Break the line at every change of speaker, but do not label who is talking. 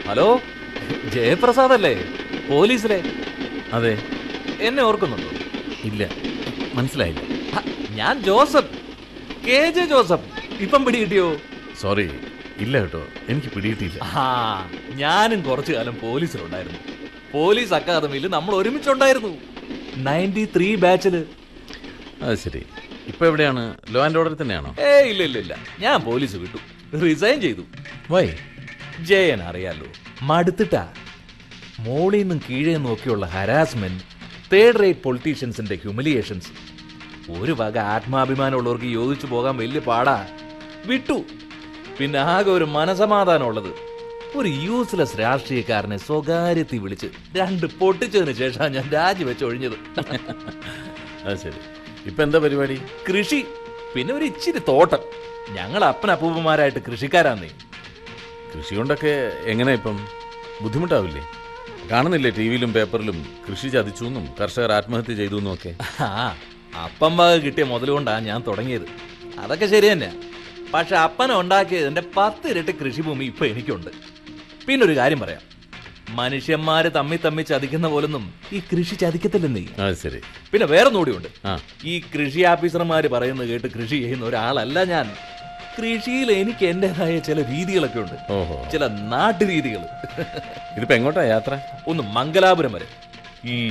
hello Jayaprasad അല്ലേ പോലീസിലെ
അതെ
എന്നെ ഓർക്കുന്നുണ്ടോ
ഇല്ല മനസ്സിലായില്ല
ഹ, ഞാൻ ജോസഫ് കെ ജെ ജോസഫ് ഇപ്പം പിടി കിട്ടിയോ
സോറി ഇല്ല കേട്ടോ എനിക്ക് പിടിയിട്ടില്ല
ആ ഞാനും കുറച്ചു കാലം പോലീസിലുണ്ടായിരുന്നു പോലീസ് അക്കാദമിയിൽ നമ്മൾ ഒരുമിച്ചുണ്ടായിരുന്നു നയൻറ്റി ത്രീ ബാച്ചില്
അത് ശരി ഇപ്പൊ എവിടെയാണ് ലോ ആൻഡ് ഓർഡർ തന്നെയാണോ
ഏ ഇല്ല ഇല്ല ഇല്ല ഞാൻ പോലീസ് വിട്ടു റിസൈൻ ചെയ്തു
വൈ
ജയൻ അറിയാലോ മടുത്തിട്ടാ മോളിൽ നിന്നും കീഴേ നോക്കിയുള്ള ഹരാസ്മെന്റ് തേർഡ് റേറ്റ് പൊളിറ്റീഷ്യൻസിന്റെ ഹ്യൂമിലിയേഷൻസ് ഒരു വക ആത്മാഭിമാനമുള്ളവർക്ക് യോജിച്ചു പോകാൻ വലിയ പാടാ വിട്ടു പിന്നെ ആകെ ഒരു മനസമാധാനമുള്ളത് ഒരു യൂസ്ലെസ് രാഷ്ട്രീയക്കാരനെ സ്വകാര്യത്തിൽ വിളിച്ച് രണ്ട് പൊട്ടിച്ചതിന് ശേഷമാണ് ഞാൻ രാജിവെച്ച് ഒഴിഞ്ഞത്
അത് ശരി ഇപ്പൊ എന്താ പരിപാടി
കൃഷി പിന്നെ ഒരു ഇച്ചിരി തോട്ടം ഞങ്ങൾ അപ്പനപ്പൂപ്പന്മാരായിട്ട് കൃഷിക്കാരാന്നേ
കൃഷി കൊണ്ടൊക്കെ എങ്ങനെ ഇപ്പം ബുദ്ധിമുട്ടാവില്ലേ കാണുന്നില്ലേ ടി വിയിലും പേപ്പറിലും കൃഷി ചതിച്ചു എന്നും കർഷകർ ആത്മഹത്യ ചെയ്തു എന്നും ഒക്കെ
ആ അപ്പം വക കിട്ടിയ മുതൽ കൊണ്ടാണ് ഞാൻ തുടങ്ങിയത് അതൊക്കെ ശരി തന്നെ പക്ഷെ അപ്പന ഉണ്ടാക്കിയതിന്റെ പത്ത് ഇരട്ടി കൃഷിഭൂമി ഇപ്പൊ എനിക്കുണ്ട് പിന്നെ ഒരു കാര്യം പറയാം മനുഷ്യന്മാര് തമ്മി തമ്മി ചതിക്കുന്ന പോലൊന്നും ഈ കൃഷി ചതിക്കത്തില്ലെന്നേ
അത് ശരി
പിന്നെ വേറെ കൂടിയുണ്ട്
ആ
ഈ കൃഷി ഓഫീസർമാര് പറയുന്നത് കേട്ട് കൃഷി ചെയ്യുന്ന ഒരാളല്ല ഞാൻ കൃഷിയിൽ എനിക്ക് എന്റേതായ ചില രീതികളൊക്കെ ഉണ്ട്
ഓഹോ
ചില നാട്ടുരീതികൾ
ഇതിപ്പോ എങ്ങോട്ടാ യാത്ര
ഒന്ന് മംഗലാപുരം വരെ ഈ